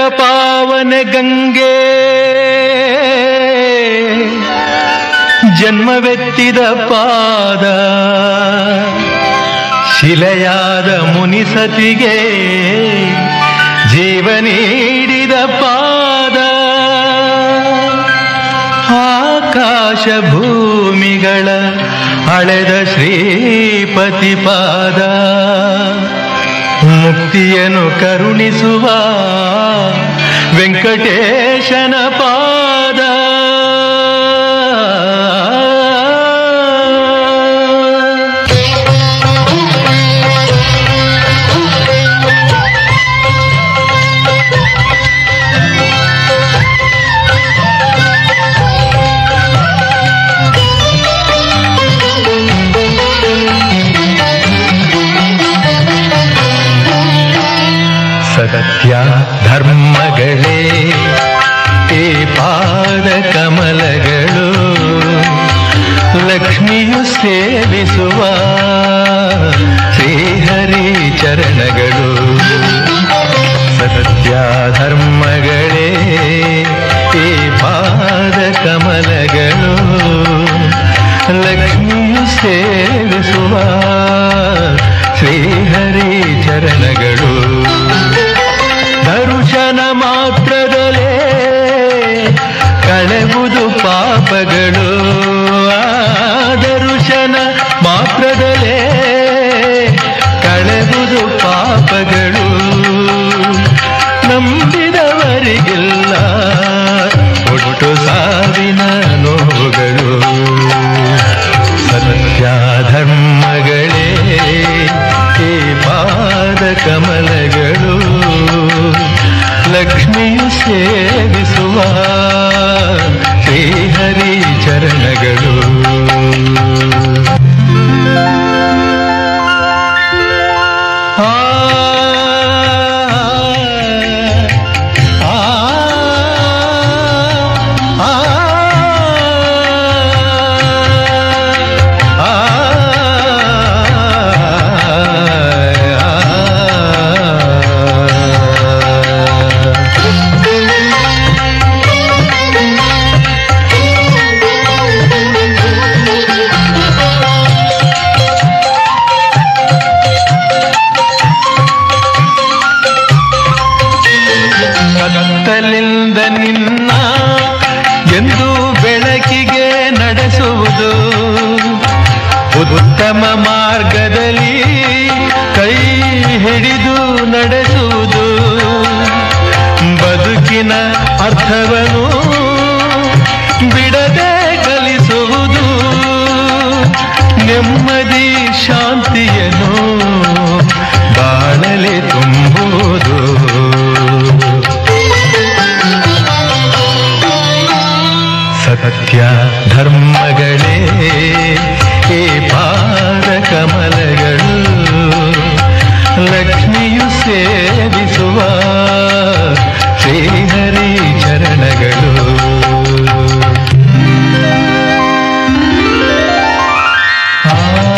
ಪಾವನೆ ಗಂಗೆ ಜನ್ಮವೆತ್ತಿದ ಪಾದ ಶಿಲೆಯಾದ ಮುನಿಸತಿಗೆ ಜೀವ ನೀಡಿದ ಪಾದ ಆಕಾಶ ಭೂಮಿಗಳ ಅಳೆದ ಶ್ರೀಪತಿ ಪಾದ ಮುಕ್ತಿಯನ್ನು ಕರುಣಿಸುವ ವೆಂಕಟೇಶನ ಪಾದ ಸತ್ಯ ಧರ್ಮಗಳೇ ಈ ಪಾದ ಕಮಲಗಳು ಲಕ್ಷ್ಮಿಯು ಸೇವಿಸುವ ಶ್ರೀಹರಿ ಚರಣಗಳು ಸತ್ಯ ಧರ್ಮಗಳೇ ಈ ಪಾದ ಕಮಲಗಳು ಲಕ್ಷ್ಮಿಯು ಸೇವಿಸುವ ಶ್ರೀಹರಿ ಚರಣಗಳು ದರ್ಶನ ಮಾತ್ರದಲೇ ಕಳೆವುದು ಪಾಪಗಳು ಆ ದರ್ಶನ ಮಾತ್ರದಲೇ ಕಳೆವುದು ಪಾಪಗಳು ನಂಬಿದವರಿಗಿಲ್ಲ ಒಟ್ಟು ಸಾವಿನ ನೋವುಗಳು ಸತ್ಯ ಧರ್ಮಗಳೇ ಈ ಪಾದ ಕಮಲಗಳು ಲಕ್ಷ್ಮಿಯು ಸೇವಿಸುವ ಶ್ರೀಹರಿ ಚರಣಗಳು ಆ ಆ ಆ ಕತ್ತಲಿಂದ ನಿನ್ನ ಎಂದು ಬೆಳಕಿಗೆ ನಡೆಸುವುದು ಉತ್ತಮ ಮಾರ್ಗದಲ್ಲಿ ಕೈ ಹಿಡಿದು ನಡೆಸುವುದು ಬದುಕಿನ ಅರ್ಥವನ್ನು ಬಿಡದೆ ಕಲಿಸುವುದು ನೆಮ್ಮದಿ ಶಾಂತಿಯನ್ನು ಬಾಳಲಿ ತುಂಬುವುದು ಸತ್ಯ ಧರ್ಮಗಳೇ ಈ ಪಾದ ಕಮಲಗಳು ಲಕ್ಷ್ಮಿಯು ಸೇವಿಸುವ ಶ್ರೀಹರಿ ಚರಣಗಳು ಆ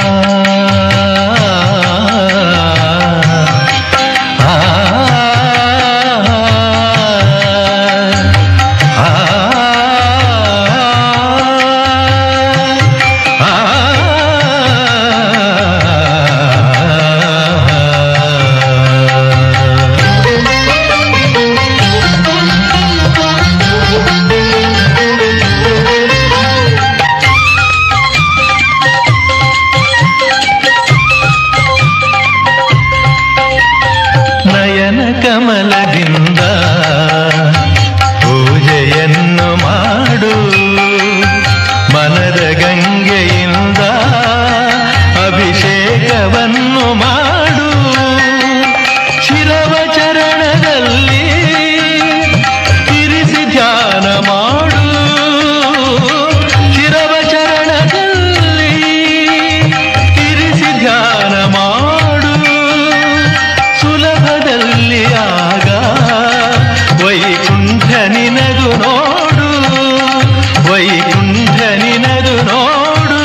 ಆ ನಯನ ಕಮಲದಿಂದ ಪೂಜೆಯನ್ನು ಮಾಡು ಮನದ ಗಂಗೆಯಿಂದ ಅಭಿಷೇಕವನ್ನು ಮಾಡು ಶಿರವ ಚರಣದಲ್ಲಿ ಇರಿಸಿ ಧ್ಯಾನ ಮಾಡು ಶಿರವ ಚರಣದಲ್ಲಿ ಇರಿಸಿ ಧ್ಯಾನ ಮಾಡು ಸುಲಭದಲ್ಲಿ ಆಗ ವೈಕುಂಠ ನಿನದು ನೋಡು ವೈಕುಂಠ ನಿನದು ನೋಡು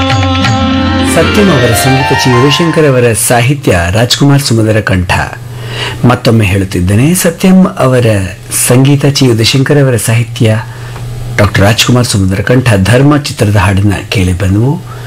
ಸತ್ಯಂ ಅವರ ಸಂಗೀತ ಚಿ ರವಿಶಂಕರ್ ಅವರ ಸಾಹಿತ್ಯ ರಾಜ್ಕುಮಾರ್ ಸುಮದರ ಕಂಠ ಮತ್ತೊಮ್ಮೆ ಹೇಳುತ್ತಿದ್ದೇನೆ ಸತ್ಯಂ ಅವರ ಸಂಗೀತ ಚಿ ಉದಯಶಂಕರ್ ಅವರ ಸಾಹಿತ್ಯ ಡಾಕ್ಟರ್ ರಾಜ್ಕುಮಾರ್ ಸುಮಂದ್ರ ಕಂಠ ಧರ್ಮ ಚಿತ್ರದ ಹಾಡನ್ನ ಕೇಳಿ ಬಂದವು